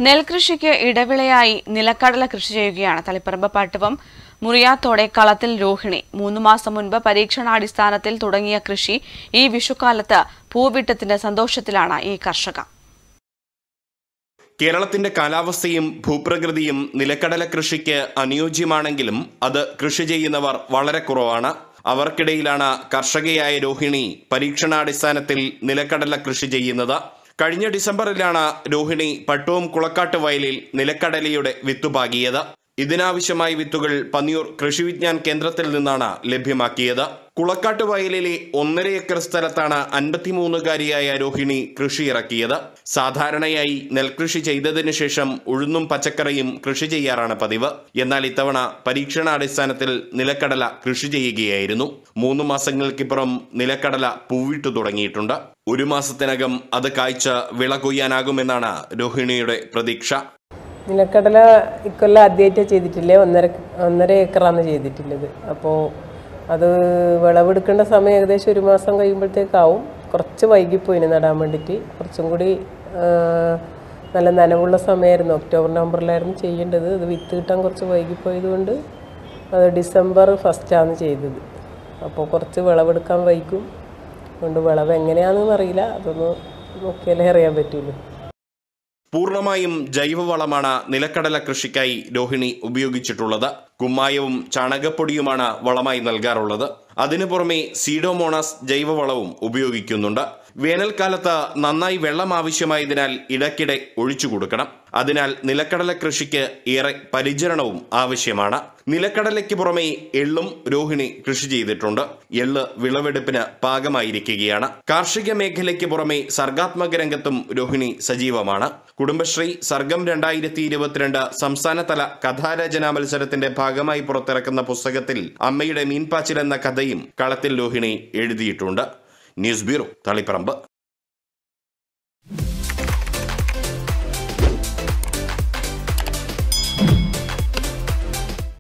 നെൽകൃഷിക്ക് ഇടവിളയായി നിലക്കടല കൃഷി ചെയ്യുകയാണ് തളിപ്പറമ്പ് പട്ടുവം മുറിയാത്തോടെ കളത്തിൽ രോഹിണി മൂന്ന് മാസം മുൻപ് പരീക്ഷണാടിസ്ഥാനത്തിൽ തുടങ്ങിയ കൃഷി ഈ വിഷുക്കാലത്ത് പൂവിട്ടത്തിന്റെ സന്തോഷത്തിലാണ് ഈ കർഷക കേരളത്തിന്റെ കാലാവസ്ഥയും ഭൂപ്രകൃതിയും നിലക്കടല കൃഷിക്ക് അനുയോജ്യമാണെങ്കിലും അത് കൃഷി ചെയ്യുന്നവർ വളരെ കുറവാണ് അവർക്കിടയിലാണ് കർഷകയായ രോഹിണി പരീക്ഷണാടിസ്ഥാനത്തിൽ നിലക്കടല കൃഷി ചെയ്യുന്നത് കഴിഞ്ഞ ഡിസംബറിലാണ് രോഹിണി പട്ടുവം കുളക്കാട്ട് വയലിൽ നിലക്കടലയുടെ വിത്ത് പാകിയത് ഇതിനാവശ്യമായ വിത്തുകൾ പന്നിയൂർ കൃഷി വിജ്ഞാൻ കേന്ദ്രത്തിൽ നിന്നാണ് ലഭ്യമാക്കിയത് കുളക്കാട്ട് വയലിലെ ഒന്നര ഏക്കർ സ്ഥലത്താണ് അൻപത്തിമൂന്നുകാരിയായ രോഹിണി കൃഷി ഇറക്കിയത് സാധാരണയായി നെൽകൃഷി ചെയ്തതിനു ശേഷം ഉഴുന്നും പച്ചക്കറിയും കൃഷി ചെയ്യാറാണ് പതിവ് എന്നാൽ ഇത്തവണ പരീക്ഷണാടിസ്ഥാനത്തിൽ നിലക്കടല കൃഷി ചെയ്യുകയായിരുന്നു മൂന്ന് മാസങ്ങൾക്കിപ്പുറം നിലക്കടല പൂവിട്ടു തുടങ്ങിയിട്ടുണ്ട് ഒരു മാസത്തിനകം അത് കായ്ച്ച വിള കൊയ്യാനാകുമെന്നാണ് രോഹിണിയുടെ പ്രതീക്ഷ നിലക്കടല ഇക്കൊല്ലം ആദ്യമായിട്ടാണ് ചെയ്തിട്ടില്ലേ ഒന്നര ഒന്നര ഏക്കറാണ് ചെയ്തിട്ടുള്ളത് അപ്പോൾ അത് വിളവെടുക്കേണ്ട സമയം ഏകദേശം ഒരു മാസം കഴിയുമ്പോഴത്തേക്കാവും കുറച്ച് വൈകിപ്പോയിന് നടാൻ വേണ്ടിയിട്ട് കുറച്ചും കൂടി ആ, നല്ല നനവുള്ള സമയമായിരുന്നു ഒക്ടോബർ നവംബറിലായിരുന്നു ചെയ്യേണ്ടത് അത് വിത്ത് കിട്ടാൻ കുറച്ച് വൈകിപ്പോയത് കൊണ്ട് അത് ഡിസംബർ ഫസ്റ്റാണ് ചെയ്തത് അപ്പോൾ കുറച്ച് വിളവെടുക്കാൻ വൈകും അതുകൊണ്ട് വിളവ് എങ്ങനെയാണെന്ന് അറിയില്ല അതൊന്ന് നോക്കിയാലേ അറിയാൻ പറ്റുള്ളൂ പൂർണ്ണമായും ജൈവവളമാണ് നിലക്കടല കൃഷിക്കായി രോഹിണി ഉപയോഗിച്ചിട്ടുള്ളത് കുമ്മായവും ചാണകപ്പൊടിയുമാണ് വളമായി നൽകാറുള്ളത് അതിനു പുറമെ സീഡോമോണാസ് ജൈവവളവും ഉപയോഗിക്കുന്നുണ്ട് വേനൽക്കാലത്ത് നന്നായി വെള്ളം ആവശ്യമായതിനാൽ ഇടയ്ക്കിടെ ഒഴിച്ചു കൊടുക്കണം അതിനാൽ നിലക്കടല കൃഷിക്ക് ഏറെ പരിചരണവും ആവശ്യമാണ് നിലക്കടലയ്ക്ക് പുറമെ എള്ളും രോഹിണി കൃഷി ചെയ്തിട്ടുണ്ട് എള്ള് വിളവെടുപ്പിന് പാകമായിരിക്കുകയാണ് കാർഷിക മേഖലയ്ക്ക് പുറമെ സർഗാത്മക രംഗത്തും രോഹിണി സജീവമാണ് കുടുംബശ്രീ സർഗം രണ്ടായിരത്തി ഇരുപത്തിരണ്ട് സംസ്ഥാനതല കഥാരചനാ മത്സരത്തിന്റെ ഭാഗമായി പുറത്തിറക്കുന്ന പുസ്തകത്തിൽ അമ്മയുടെ മീൻപാച്ചിൽ എന്ന കഥയും കളത്തിൽ രോഹിണി എഴുതിയിട്ടുണ്ട് ന്യൂസ് ബ്യൂറോ തളിപ്പറമ്പ്